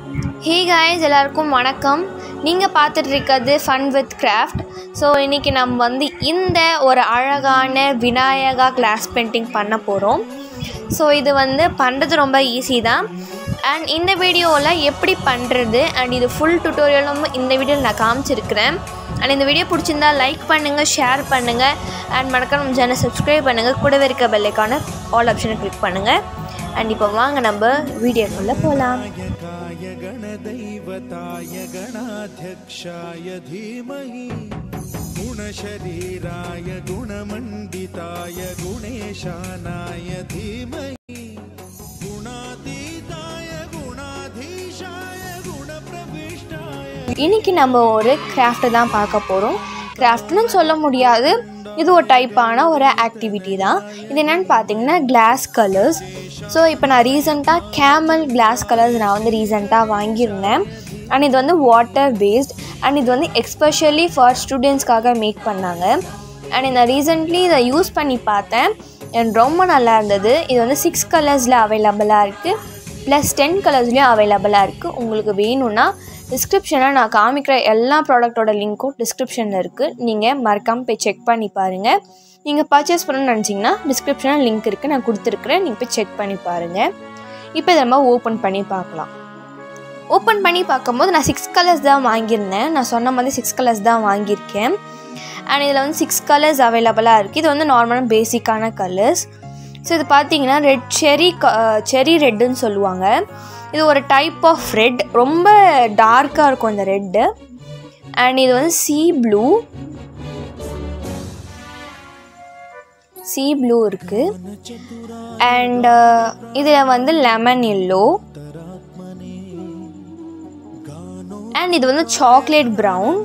hey guys எல்லாருக்கும் வணக்கம் நீங்கள் பார்த்துட்டு இருக்கிறது ஃபன் வித் கிராஃப்ட் ஸோ இன்றைக்கி நம்ம வந்து இந்த ஒரு அழகான விநாயகா கிளாஸ் பெயிண்டிங் பண்ண போகிறோம் ஸோ இது வந்து பண்ணுறது ரொம்ப ஈஸி தான் அண்ட் இந்த வீடியோவில் எப்படி பண்ணுறது அண்ட் இது ஃபுல் டுட்டோரியலும் இந்த வீடியோவில் நான் காமிச்சிருக்கிறேன் அண்ட் இந்த வீடியோ பிடிச்சிருந்தா லைக் பண்ணுங்கள் ஷேர் பண்ணுங்கள் அண்ட் மறக்காம நம்ம சேனல் சப்ஸ்கிரைப் பண்ணுங்கள் கூடவே இருக்க பெல்லைக்கான ஆல் ஆப்ஷனை கிளிக் பண்ணுங்கள் அண்ட் இப்போ வாங்க நம்ம வீடியோக்குள்ளே போகலாம் नायकाय गणदैवताय गणाध्यक्षाय धीमहि गुणशरीराय गुणमण्डिताय गुणेशानाय धीमहि गुणातीताय गुणाधीशाय गुणप्रविष्टाय இன்னைக்கு நம்ம ஒரு கிராஃப்ட்டை தான் பார்க்க போகிறோம் கிராஃப்ட்னு சொல்ல முடியாது இது ஒரு டைப்பான ஒரு ஆக்டிவிட்டி தான் இது என்னென்னு பார்த்தீங்கன்னா கிளாஸ் கலர்ஸ் ஸோ இப்போ நான் ரீசெண்டாக கேமல் கிளாஸ் கலர்ஸ் நான் வந்து ரீசெண்டாக வாங்கியிருந்தேன் அண்ட் இது வந்து வாட்டர் பேஸ்ட் அண்ட் இது வந்து எக்ஸ்பெஷலி ஃபார் ஸ்டூடெண்ட்ஸ்க்காக மேக் பண்ணாங்க அண்ட் நான் ரீசெண்ட்லி இதை யூஸ் பண்ணி பார்த்தேன் எனக்கு ரொம்ப நல்லா இருந்தது இது வந்து சிக்ஸ் கலர்ஸில் அவைலபிளாக இருக்குது ப்ளஸ் டென் கலர்ஸ்லேயும் அவைலபிளாக இருக்குது உங்களுக்கு வேணும்னா டிஸ்கிரிப்ஷனில் நான் காமிக்கிற எல்லா ப்ராடக்ட்டோட லிங்க்கும் டிஸ்கிரிப்ஷனில் இருக்குது நீங்கள் மறக்காமல் போய் செக் பண்ணி பாருங்கள் நீங்கள் பர்ச்சேஸ் பண்ணணும்னு நினச்சிங்கன்னா டிஸ்கிரிப்ஷனில் லிங்க் இருக்குது நான் கொடுத்துருக்குறேன் நீங்கள் போய் செக் பண்ணி பாருங்கள் இப்போ இதை நம்ம ஓப்பன் பண்ணி பார்க்கலாம் ஓப்பன் பண்ணி பார்க்கும்போது நான் சிக்ஸ் கலர்ஸ் தான் வாங்கியிருந்தேன் நான் சொன்ன மாதிரி சிக்ஸ் கலர்ஸ் தான் வாங்கியிருக்கேன் அண்ட் இதில் வந்து சிக்ஸ் கலர்ஸ் அவைலபிளாக இருக்குது இது வந்து நார்மலான பேசிக்கான கலர்ஸ் ஸோ இது பார்த்தீங்கன்னா ரெட் செரி செரி ரெட்டுன்னு சொல்லுவாங்க இது ஒரு டைப் ஆஃப் ரெட் ரொம்ப டார்க்காக இருக்கும் இந்த ரெட்டு அண்ட் இது வந்து சி ப்ளூ சி ப்ளூ இருக்குது அண்ட் இதில் வந்து லெமன் எல்லோ அண்ட் இது வந்து சாக்லேட் ப்ரௌன்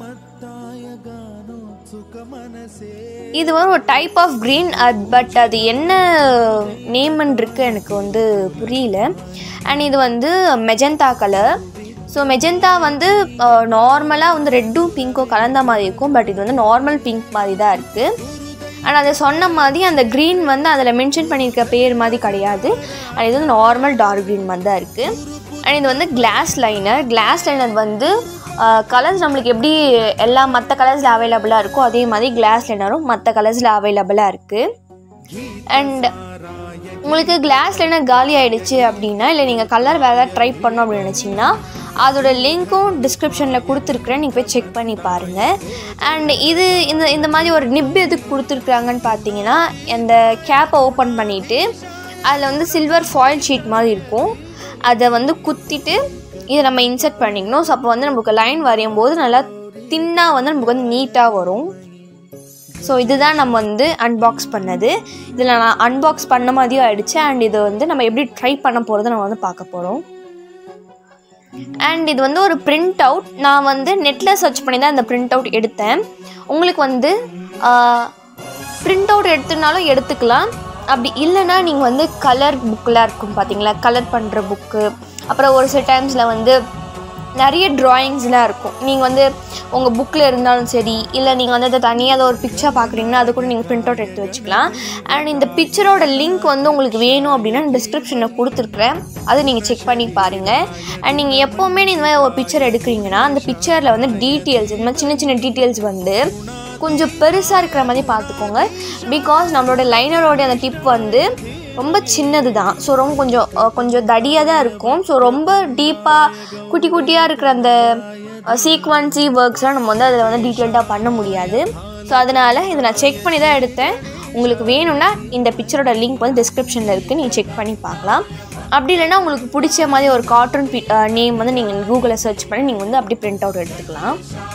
இது வந்து ஒரு டைப் ஆஃப் க்ரீன் பட் அது என்ன நேம்னு இருக்கு எனக்கு வந்து புரியல அண்ட் இது வந்து மெஜந்தா கலர் ஸோ மெஜந்தா வந்து நார்மலாக வந்து ரெட்டும் பிங்க்கும் கலந்த மாதிரி இருக்கும் பட் இது வந்து நார்மல் பிங்க் மாதிரி தான் இருக்குது அண்ட் அதை சொன்ன மாதிரி அந்த க்ரீன் வந்து அதில் மென்ஷன் பண்ணியிருக்க பேர் மாதிரி கிடையாது அண்ட் இது வந்து நார்மல் டார்க் க்ரீன் மாதிரி தான் இருக்குது அண்ட் இது வந்து கிளாஸ் லைனர் கிளாஸ் லைனர் வந்து கலர்ஸ் நம்மளுக்கு எப்படி எல்லா மற்ற கலர்ஸில் அவைலபிளாக இருக்கோ அதே மாதிரி கிளாஸ் லைனரும் மற்ற கலர்ஸில் அவைலபிளாக இருக்குது அண்ட் உங்களுக்கு கிளாஸ் லைனர் காலி ஆகிடுச்சு அப்படின்னா இல்லை நீங்கள் கலர் வேறு ட்ரை பண்ணோம் அப்படின்னு நினச்சிங்கன்னா அதோட லிங்க்கும் டிஸ்கிரிப்ஷனில் கொடுத்துருக்குறேன் நீங்கள் போய் செக் பண்ணி பாருங்கள் அண்ட் இது இந்த இந்த மாதிரி ஒரு நிப் எதுக்கு கொடுத்துருக்குறாங்கன்னு பார்த்தீங்கன்னா அந்த கேப்பை ஓப்பன் பண்ணிவிட்டு அதில் வந்து சில்வர் ஃபாயில் ஷீட் மாதிரி இருக்கும் அதை வந்து குத்திட்டு இதை நம்ம இன்சர்ட் பண்ணிக்கணும் ஸோ அப்போ வந்து நமக்கு லைன் வரையும் போது நல்லா தின்னாக வந்து நமக்கு வந்து நீட்டாக வரும் ஸோ இதுதான் நம்ம வந்து அன்பாக்ஸ் பண்ணது இதில் நான் அன்பாக்ஸ் பண்ண மாதிரியும் ஆயிடுச்சு அண்ட் இது வந்து நம்ம எப்படி ட்ரை பண்ண போகிறத நம்ம வந்து பார்க்க போகிறோம் அண்ட் இது வந்து ஒரு பிரிண்ட் அவுட் நான் வந்து நெட்டில் சர்ச் பண்ணி தான் இந்த பிரிண்ட் அவுட் எடுத்தேன் உங்களுக்கு வந்து பிரிண்ட் அவுட் எடுத்துனாலும் எடுத்துக்கலாம் அப்படி இல்லைன்னா நீங்கள் வந்து கலர் புக்கெலாம் இருக்கும் பார்த்தீங்களா கலர் பண்ணுற புக்கு அப்புறம் ஒரு சில டைம்ஸில் வந்து நிறைய ட்ராயிங்ஸ்லாம் இருக்கும் நீங்கள் வந்து உங்கள் புக்கில் இருந்தாலும் சரி இல்லை நீங்கள் வந்து அதை தனியாக அதை ஒரு பிக்சர் பார்க்குறீங்கன்னா அது கூட நீங்கள் பிரிண்ட் அவுட் எடுத்து வச்சுக்கலாம் அண்ட் இந்த பிக்சரோட லிங்க் வந்து உங்களுக்கு வேணும் அப்படின்னா டிஸ்கிரிப்ஷனில் கொடுத்துருக்குறேன் அதை நீங்கள் செக் பண்ணி பாருங்கள் அண்ட் நீங்கள் எப்போவுமே இந்த மாதிரி ஒரு பிக்சர் எடுக்கிறீங்கன்னா அந்த பிக்சரில் வந்து டீட்டெயில்ஸ் இந்த மாதிரி சின்ன சின்ன டீட்டெயில்ஸ் வந்து கொஞ்சம் பெருசாக இருக்கிற மாதிரி பார்த்துக்கோங்க பிகாஸ் நம்மளோட லைனரோட அந்த டிப் வந்து ரொம்ப சின்னது தான் ஸோ ரொம்ப கொஞ்சம் கொஞ்சம் தடியாக தான் இருக்கும் ஸோ ரொம்ப டீப்பாக குட்டி குட்டியாக இருக்கிற அந்த சீக்வன்சி ஒர்க்ஸ்லாம் நம்ம வந்து அதில் வந்து டீட்டெயில்டாக பண்ண முடியாது ஸோ அதனால் இதை நான் செக் பண்ணி தான் எடுத்தேன் உங்களுக்கு வேணும்னா இந்த பிக்சரோட லிங்க் வந்து டிஸ்கிரிப்ஷனில் இருக்குது நீங்கள் செக் பண்ணி பார்க்கலாம் அப்படி இல்லைன்னா உங்களுக்கு பிடிச்ச மாதிரி ஒரு கார்ட்டூன் நேம் வந்து நீங்கள் கூகுளில் சர்ச் பண்ணி நீங்கள் வந்து அப்படி பிரிண்ட் அவுட் எடுத்துக்கலாம்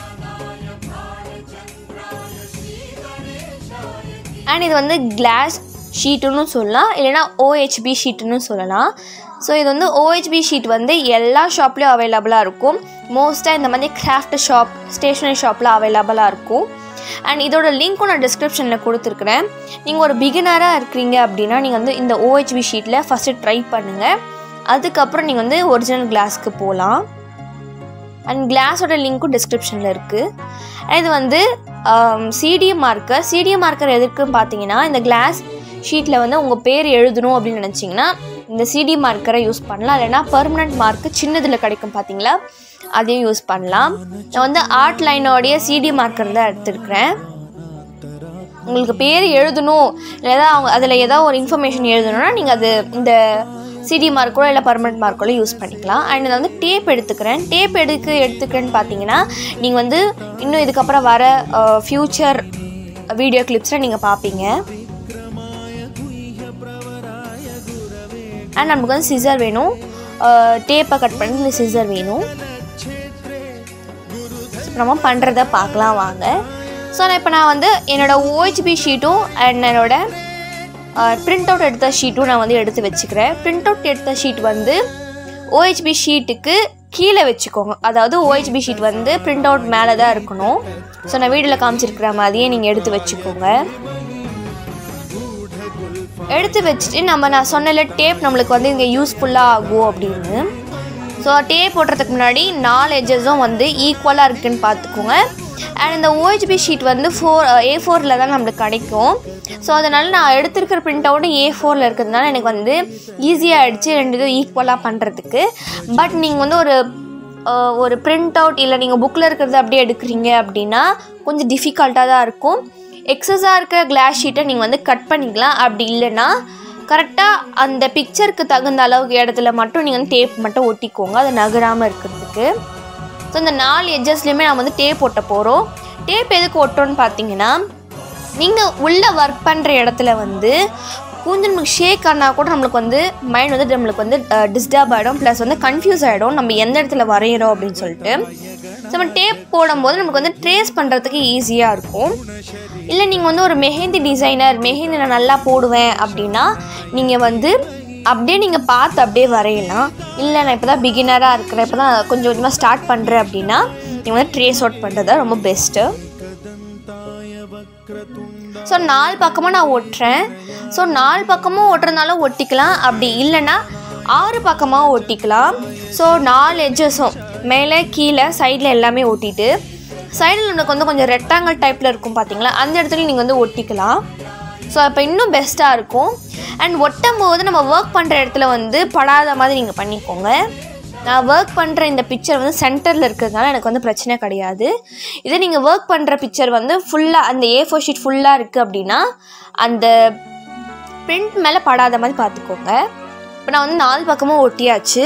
அண்ட் இது வந்து கிளாஸ் ஷீட்டுன்னு சொல்லலாம் இல்லைனா ஓஹெச்பி ஷீட்டுன்னு சொல்லலாம் ஸோ இது வந்து ஓஹெச்பி ஷீட் வந்து எல்லா ஷாப்லேயும் அவைலபிளாக இருக்கும் மோஸ்ட்டாக இந்த மாதிரி கிராஃப்ட் ஷாப் ஸ்டேஷ்னரி ஷாப்பில் அவைலபிளாக இருக்கும் அண்ட் இதோட லிங்க்கும் நான் டிஸ்கிரிப்ஷனில் கொடுத்துருக்குறேன் நீங்கள் ஒரு பிகினராக இருக்கிறீங்க அப்படின்னா நீங்கள் வந்து இந்த ஓஹெச்பி ஷீட்டில் ஃபஸ்ட்டு ட்ரை பண்ணுங்கள் அதுக்கப்புறம் நீங்கள் வந்து ஒரிஜினல் கிளாஸ்க்கு போகலாம் அண்ட் கிளாஸோட லிங்க்கும் டிஸ்கிரிப்ஷனில் இருக்குது இது வந்து சிடி மார்க்கர் சிடி மார்க்கர் எதுக்குன்னு பார்த்தீங்கன்னா இந்த கிளாஸ் ஷீட்டில் வந்து உங்கள் பேர் எழுதணும் அப்படின்னு நினச்சிங்கன்னா இந்த சிடி மார்க்கரை யூஸ் பண்ணலாம் இல்லைன்னா பர்மனண்ட் மார்க்கு சின்னதில் கிடைக்கும் பார்த்தீங்களா அதையும் யூஸ் பண்ணலாம் நான் வந்து ஆர்ட் லைனோடைய சிடி மார்க்கர் தான் எடுத்துருக்கிறேன் உங்களுக்கு பேர் எழுதணும் இல்லை ஏதாவது அவங்க அதில் ஏதாவது ஒரு இன்ஃபர்மேஷன் எழுதணும்னா நீங்கள் அது இந்த சிடி மார்க்கோ இல்லை பர்மனெண்ட் மார்க்கோ யூஸ் பண்ணிக்கலாம் அண்ட் இதில் வந்து டேப் எடுத்துக்கிறேன் டேப் எடுக்க எடுத்துக்கிறேன்னு பார்த்தீங்கன்னா நீங்கள் வந்து இன்னும் இதுக்கப்புறம் வர ஃப்யூச்சர் வீடியோ கிளிப்ஸில் நீங்கள் பார்ப்பீங்க அண்ட் நமக்கு வந்து சிசர் வேணும் டேப்பை கட் பண்ணி சிசர் வேணும் நம்ம பண்ணுறத பார்க்கலாம் வாங்க ஸோ நான் இப்போ நான் வந்து என்னோடய ஓஹெச்பி ஷீட்டும் அண்ட் என்னோட பிரிண்ட் அவுட் எடுத்த ஷீட்டும் நான் வந்து எடுத்து வச்சுக்கிறேன் பிரிண்ட் அவுட் எடுத்த ஷீட் வந்து ஓஹெச்பி ஷீட்டுக்கு கீழே வச்சுக்கோங்க அதாவது ஓஹெச்பி ஷீட் வந்து பிரிண்ட் அவுட் மேலே தான் இருக்கணும் ஸோ நான் வீடியோவில் காமிச்சிருக்கிற மாதிரியே நீங்கள் எடுத்து வச்சுக்கோங்க எடுத்து வச்சுட்டு நம்ம நான் சொன்னல டேப் நம்மளுக்கு வந்து இங்கே யூஸ்ஃபுல்லாக ஆகும் அப்படின்னு ஸோ டேப் போடுறதுக்கு முன்னாடி நாலு எட்ஜஸும் வந்து ஈக்குவலாக இருக்குன்னு பார்த்துக்கோங்க அண்ட் இந்த ஓஹெச்பி ஷீட் வந்து ஃபோர் ஏ ஃபோரில் தான் நம்மளுக்கு கிடைக்கும் ஸோ அதனால் நான் எடுத்திருக்கிற பிரிண்ட் அவுட்டும் ஏ ஃபோரில் இருக்கிறதுனால எனக்கு வந்து ஈஸியாக ஆகிடுச்சு ரெண்டு இதுவும் ஈக்குவலாக பண்ணுறதுக்கு பட் நீங்கள் வந்து ஒரு அஹ், ஒரு பிரிண்ட் அவுட் இல்லை நீங்கள் புக்கில் இருக்கிறது அப்படியே எடுக்கிறீங்க அப்படின்னா கொஞ்சம் டிஃபிகல்ட்டாக தான் இருக்கும் எக்ஸஸாக இருக்கிற கிளாஸ் ஷீட்டை நீங்கள் வந்து கட் பண்ணிக்கலாம் அப்படி இல்லைன்னா கரெக்டாக அந்த பிக்சருக்கு தகுந்த அளவுக்கு இடத்துல மட்டும் நீங்கள் வந்து டேப் மட்டும் ஒட்டிக்கோங்க அது நகராமல் இருக்கிறதுக்கு ஸோ இந்த நாலு எட்ஜஸ்லேயுமே நம்ம வந்து டேப் ஒட்ட போகிறோம் டேப் எதுக்கு ஒட்டோன்னு பார்த்தீங்கன்னா நீங்கள் உள்ளே ஒர்க் பண்ணுற இடத்துல வந்து கொஞ்சம் நமக்கு ஷேக் ஆனால் கூட நம்மளுக்கு வந்து மைண்ட் வந்து நம்மளுக்கு வந்து டிஸ்டர்ப் ஆகிடும் ப்ளஸ் வந்து கன்ஃபியூஸ் ஆகிடும் நம்ம எந்த இடத்துல வரைகிறோம் அப்படின்னு சொல்லிட்டு ஸோ நம்ம டேப் போடும்போது நமக்கு வந்து ட்ரேஸ் பண்ணுறதுக்கு ஈஸியாக இருக்கும் இல்லை நீங்கள் வந்து ஒரு மெஹந்தி டிசைனர் மெஹந்தி நான் நல்லா போடுவேன் அப்படின்னா நீங்கள் வந்து அப்படியே நீங்கள் பார்த்து அப்படியே வரையலாம் இல்லை நான் இப்போ தான் பிகினராக இருக்கிறேன் இப்போ தான் கொஞ்சம் கொஞ்சமாக ஸ்டார்ட் பண்ணுறேன் அப்படின்னா நீங்கள் வந்து ட்ரேஸ் அவுட் பண்ணுறது தான் ரொம்ப பெஸ்ட்டு ஸோ நாலு பக்கமாக நான் ஒட்டுறேன் ஸோ நாலு பக்கமும் ஒட்டுறதுனால ஒட்டிக்கலாம் அப்படி இல்லைன்னா ஆறு பக்கமாக ஒட்டிக்கலாம் ஸோ நாலு எட்ஜஸும் மேலே கீழே சைடில் எல்லாமே ஒட்டிட்டு சைடில் நமக்கு வந்து கொஞ்சம் ரெக்டாங்கிள் டைப்பில் இருக்கும் பார்த்தீங்களா அந்த இடத்துல நீங்கள் வந்து ஒட்டிக்கலாம் ஸோ அப்போ இன்னும் பெஸ்ட்டாக இருக்கும் அண்ட் ஒட்டும் போது நம்ம ஒர்க் பண்ணுற இடத்துல வந்து படாத மாதிரி நீங்கள் பண்ணிக்கோங்க நான் ஒர்க் பண்ணுற இந்த பிக்சர் வந்து சென்டரில் இருக்கிறதுனால எனக்கு வந்து பிரச்சனை கிடையாது இதே நீங்கள் ஒர்க் பண்ணுற பிக்சர் வந்து ஃபுல்லாக அந்த ஏ ஃபோர் ஷீட் ஃபுல்லாக இருக்குது அப்படின்னா அந்த பிரிண்ட் மேலே படாத மாதிரி பார்த்துக்கோங்க இப்போ நான் வந்து நாலு பக்கமும் ஒட்டியாச்சு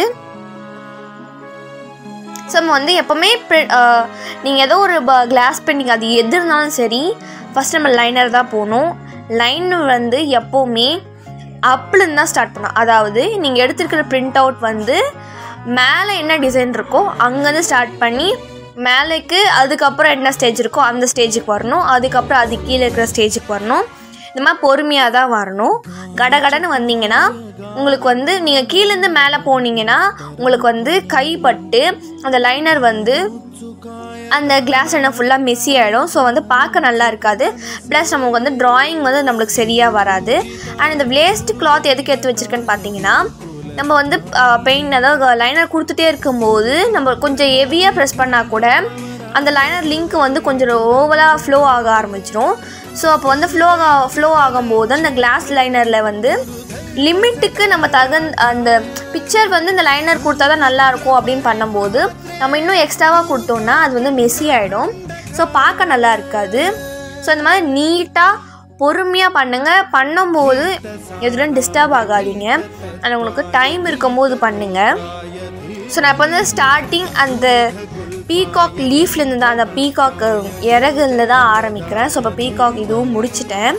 ஸோ நம்ம வந்து எப்போவுமே நீங்கள் ஏதோ ஒரு கிளாஸ் பெயிண்டிங் அது எது இருந்தாலும் சரி ஃபஸ்ட் நம்ம லைனர் தான் போகணும் லைன் வந்து எப்போவுமே அப்லேருந்து தான் ஸ்டார்ட் பண்ணணும் அதாவது நீங்கள் எடுத்திருக்கிற பிரிண்ட் அவுட் வந்து மேலே என்ன டிசைன் இருக்கோ அங்கேருந்து ஸ்டார்ட் பண்ணி மேலேக்கு அதுக்கப்புறம் என்ன ஸ்டேஜ் இருக்கோ அந்த ஸ்டேஜுக்கு வரணும் அதுக்கப்புறம் அது கீழே இருக்கிற ஸ்டேஜுக்கு வரணும் இந்த மாதிரி பொறுமையாக தான் வரணும் கடகடன்னு வந்தீங்கன்னா உங்களுக்கு வந்து நீங்கள் கீழேருந்து மேலே போனீங்கன்னா உங்களுக்கு வந்து கைப்பட்டு அந்த லைனர் வந்து அந்த கிளாஸ் என்ன ஃபுல்லாக மெஸ்ஸி ஆகிடும் ஸோ வந்து பார்க்க நல்லா இருக்காது ப்ளஸ் நமக்கு வந்து ட்ராயிங் வந்து நம்மளுக்கு சரியாக வராது அண்ட் இந்த வேஸ்ட் கிளாத் எதுக்கு எடுத்து வச்சுருக்கேன்னு பார்த்தீங்கன்னா நம்ம வந்து பெயிண்ட் அதாவது லைனர் கொடுத்துட்டே இருக்கும்போது நம்ம கொஞ்சம் ஹெவியாக ப்ரெஸ் பண்ணால் கூட அந்த லைனர் லிங்க் வந்து கொஞ்சம் ஓவலாக ஃப்ளோ ஆக ஆரம்பிச்சிடும் ஸோ அப்போ வந்து ஃப்ளோ ஆக ஃப்ளோ ஆகும்போது அந்த கிளாஸ் லைனரில் வந்து லிமிட்டுக்கு நம்ம தகுந் அந்த பிக்சர் வந்து இந்த லைனர் கொடுத்தா தான் நல்லாயிருக்கும் அப்படின்னு பண்ணும்போது நம்ம இன்னும் எக்ஸ்ட்ராவாக கொடுத்தோம்னா அது வந்து மெஸ்ஸி ஆகிடும் ஸோ பார்க்க நல்லா இருக்காது ஸோ இந்த மாதிரி நீட்டாக பொறுமையாக பண்ணுங்கள் பண்ணும்போது எதுவும் டிஸ்டர்ப் ஆகாதீங்க ஆனால் உங்களுக்கு டைம் இருக்கும்போது பண்ணுங்கள் ஸோ நான் இப்போ வந்து ஸ்டார்டிங் அந்த பீகாக் லீஃப்லேருந்து தான் அந்த பீகாக் இறகுல தான் ஆரம்பிக்கிறேன் ஸோ இப்போ பீகாக் இதுவும் முடிச்சிட்டேன்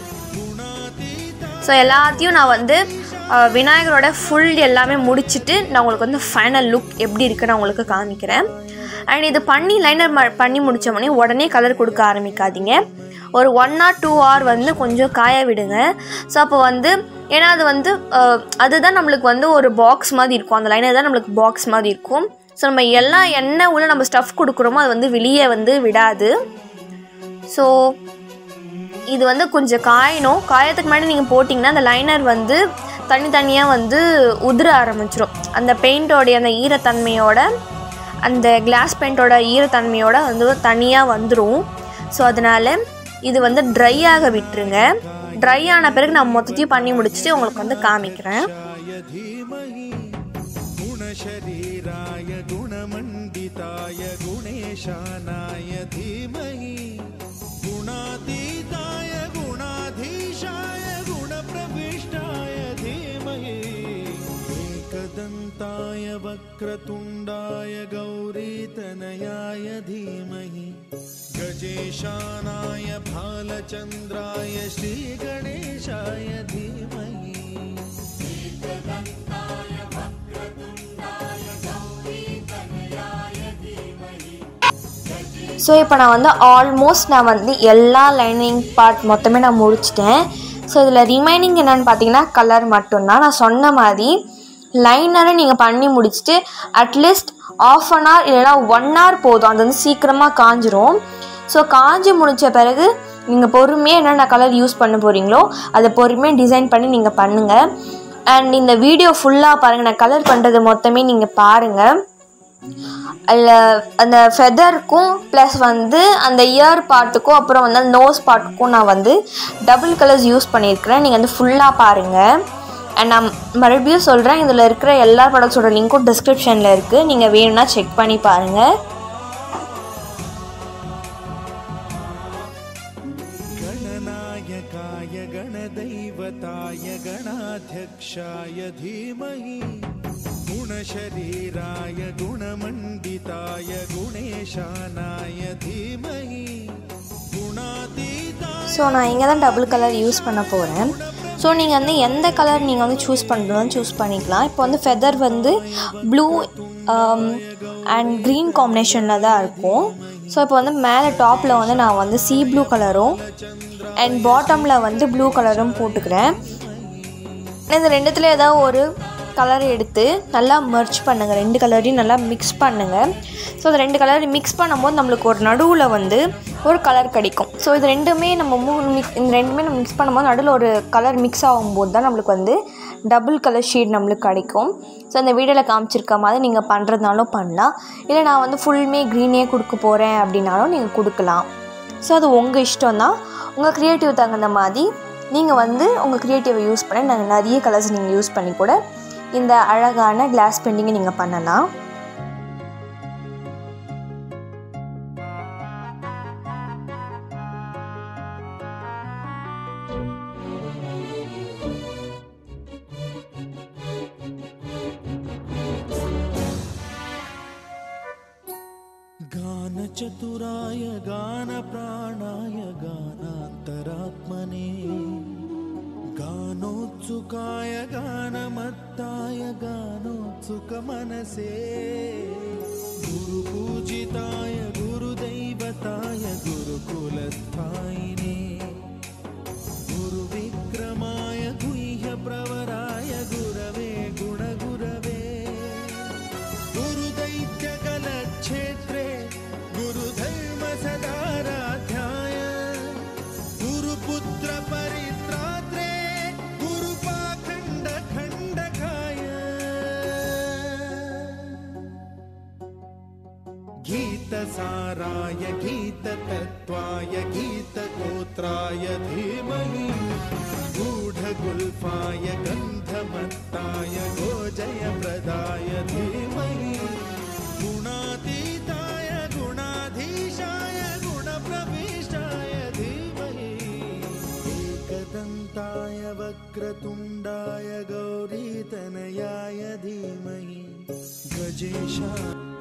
ஸோ எல்லாத்தையும் நான் வந்து அஹ், விநாயகரோட ஃபுல் எல்லாமே முடிச்சுட்டு நான் உங்களுக்கு வந்து ஃபைனல் லுக் எப்படி இருக்குன்னு நான் உங்களுக்கு காமிக்கிறேன் அண்ட் இது பண்ணி லைனர் ம பண்ணி முடிச்ச உடனே உடனே கலர் கொடுக்க ஆரம்பிக்காதீங்க ஒரு ஒன் ஆர் டூ hour வந்து கொஞ்சம் காய விடுங்க ஸோ அப்போ வந்து ஏன்னா அது வந்து அஹ், அதுதான் நம்மளுக்கு வந்து ஒரு பாக்ஸ் மாதிரி இருக்கும் அந்த லைனர் தான் நம்மளுக்கு பாக்ஸ் மாதிரி இருக்கும் ஸோ நம்ம எல்லா எண்ணெய் உள்ள நம்ம ஸ்டஃப் கொடுக்குறோமோ அது வந்து வெளியே வந்து விடாது ஸோ இது வந்து கொஞ்சம் காயணும் காயத்துக்கு முன்னாடி நீங்கள் போட்டிங்கன்னா அந்த லைனர் வந்து தனித்தனியாக வந்து உதிர ஆரம்பிச்சிரும் அந்த பெயிண்டோடைய அந்த ஈரத்தன்மையோட அந்த கிளாஸ் பெயிண்டோட ஈரத்தன்மையோட வந்து தனியாக வந்துடும் ஸோ அதனால் இது வந்து ட்ரை ஆக விட்டுருங்க ட்ரை ஆன பிறகு நான் மொத்தத்தையும் பண்ணி முடிச்சுட்டு உங்களுக்கு வந்து காமிக்கிறேன் धीमहि गुणशरीराय गुणमण्डिताय गुणेशानाय धीमहि गुणातीताय गुणाधीशाय गुणप्रविष्टाय धीमहि एकदन्ताय वक्रतुण्डाय गौरीतनयाय धीमहि गजेशानाय भालचन्द्राय श्रीगणेशाय धीमहि ஸோ இப்போ நான் வந்து ஆல்மோஸ்ட் நான் வந்து எல்லா லைனிங் பார்ட் மொத்தமே நான் முடிச்சிட்டேன் ஸோ இதில் ரிமைனிங் என்னென்னு பார்த்தீங்கன்னா கலர் மட்டும்தான் நான் சொன்ன மாதிரி லைனரை நீங்கள் பண்ணி முடிச்சுட்டு அட்லீஸ்ட் ஆஃப் அன் ஹவர் இல்லைனா ஒன் ஹவர் போதும் அது வந்து சீக்கிரமாக காஞ்சிரும் ஸோ காஞ்சி முடித்த பிறகு நீங்கள் பொறுமையாக என்னென்ன கலர் யூஸ் பண்ண போகிறீங்களோ அதை பொறுமையாக டிசைன் பண்ணி நீங்கள் பண்ணுங்கள் அண்ட் இந்த வீடியோ ஃபுல்லாக பாருங்கள் நான் கலர் பண்ணுறது மொத்தமே நீங்கள் பாருங்கள் அதில் அந்த ஃபெதருக்கும் ப்ளஸ் வந்து அந்த இயர் பார்ட்டுக்கும் அப்புறம் வந்து அந்த நோஸ் பார்ட்டுக்கும் நான் வந்து டபுள் கலர்ஸ் யூஸ் பண்ணியிருக்கிறேன் நீங்கள் வந்து ஃபுல்லாக பாருங்கள் அண்ட் நான் மறுபடியும் சொல்கிறேன் இதில் இருக்கிற எல்லா ப்ராடக்ட்ஸோட லிங்க்கும் டிஸ்கிரிப்ஷனில் இருக்குது நீங்கள் வேணும்னா செக் பண்ணி பாருங்கள் गणनायकाय गणदैवताय गणाध्यक्षाय धीमहि गुणशरीराय गुणमण्डिताय गुणेशानाय धीमहि गुणातीताय ஸோ நான் இங்கே தான் டபுள் கலர் யூஸ் பண்ண போகிறேன் ஸோ நீங்கள் வந்து எந்த கலர் நீங்கள் வந்து சூஸ் பண்ணுறதுன்னு சூஸ் பண்ணிக்கலாம் இப்போ வந்து ஃபெதர் வந்து ப்ளூ அண்ட் க்ரீன் காம்பினேஷனில் தான் இருக்கும் ஸோ இப்போ வந்து மேலே டாப்பில் வந்து நான் வந்து சீ ப்ளூ கலரும் அண்ட் பாட்டமில் வந்து ப்ளூ கலரும் போட்டுக்கிறேன் இந்த ரெண்டுத்துல ஏதாவது ஒரு கலர் எடுத்து நல்லா மர்ச் பண்ணுங்கள் ரெண்டு கலரையும் நல்லா மிக்ஸ் பண்ணுங்கள் ஸோ அந்த ரெண்டு கலர் மிக்ஸ் பண்ணும்போது நம்மளுக்கு ஒரு நடுவில் வந்து ஒரு கலர் கிடைக்கும் ஸோ இது ரெண்டுமே நம்ம மூணு மிக்ஸ் இந்த ரெண்டுமே நம்ம மிக்ஸ் பண்ணும்போது நடுவில் ஒரு கலர் மிக்ஸ் ஆகும்போது தான் நம்மளுக்கு வந்து டபுள் கலர் ஷேட் நம்மளுக்கு கிடைக்கும் ஸோ அந்த வீடியோவில் காமிச்சிருக்க மாதிரி நீங்கள் பண்ணுறதுனாலும் பண்ணலாம் இல்லை நான் வந்து ஃபுல்லுமே க்ரீனே கொடுக்க போகிறேன் அப்படின்னாலும் நீங்கள் கொடுக்கலாம் ஸோ அது உங்கள் இஷ்டம் தான் உங்கள் க்ரியேட்டிவ் தகுந்த மாதிரி நீங்கள் வந்து உங்கள் க்ரியேட்டிவை யூஸ் பண்ணி நாங்கள் நிறைய கலர்ஸ் நீங்கள் யூஸ் பண்ணி கூட இந்த அழகான கிளாஸ் பெயிண்டிங்கை நீங்கள் பண்ணலாம் गानचतुराय गानप्राणाय गानान्तरात्मने गानोत्सुकाय गानमत्ताय गानोत्सुकमनसे गुरुपूजिताय गुरुदैवताय गुरुकुलस्थायिने गुरुविक्रमाय गुह्यप्रवराय गुरवे गुणगुरवे गुरुदैत्यकलक्षेत्रे गुरुधर्मसदाराध्याय गुरुपुत्रपरित्रात्रे गुरुपाखण्डखण्डकाय गीतसाराय गीततत्त्वाय गीतगोत्राय धीमहि गूढगुल्फाय गन्धमत्ताय गोजयप्रदाय धीमहि गुणातीताय गुणाधीशाय गुणप्रविष्टाय धीमहि एकदन्ताय वक्रतुण्डाय गौरीतनयाय धीमहि गजेशा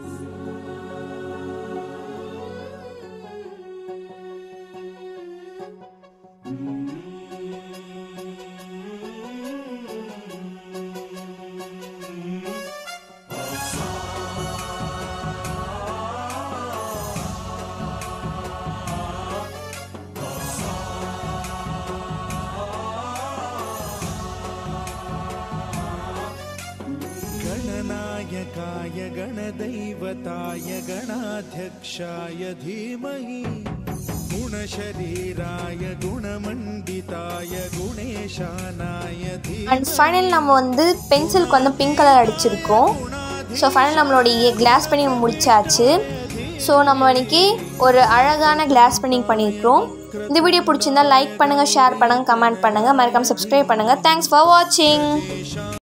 गणनायकाय गणदैवताय गणाध्यक्षाय धीमहि गुणशरीराय गुणमण्डिताय गुणेशानाय அண்ட் ஃபைனல் நம்ம வந்து பென்சிலுக்கு வந்து பிங்க் கலர் அடிச்சிருக்கோம் ஸோ ஃபைனல் நம்மளுடைய கிளாஸ் பெயிண்டிங் முடிச்சாச்சு ஸோ நம்ம இன்னைக்கு ஒரு அழகான கிளாஸ் பெயிண்டிங் பண்ணியிருக்கிறோம் இந்த வீடியோ பிடிச்சிருந்தா லைக் பண்ணுங்கள் ஷேர் பண்ணுங்கள் கமெண்ட் பண்ணுங்கள் மறக்காம சப்ஸ்கிரைப் பண்ணுங்கள் தேங்க்ஸ் ஃபார் வாட்சிங்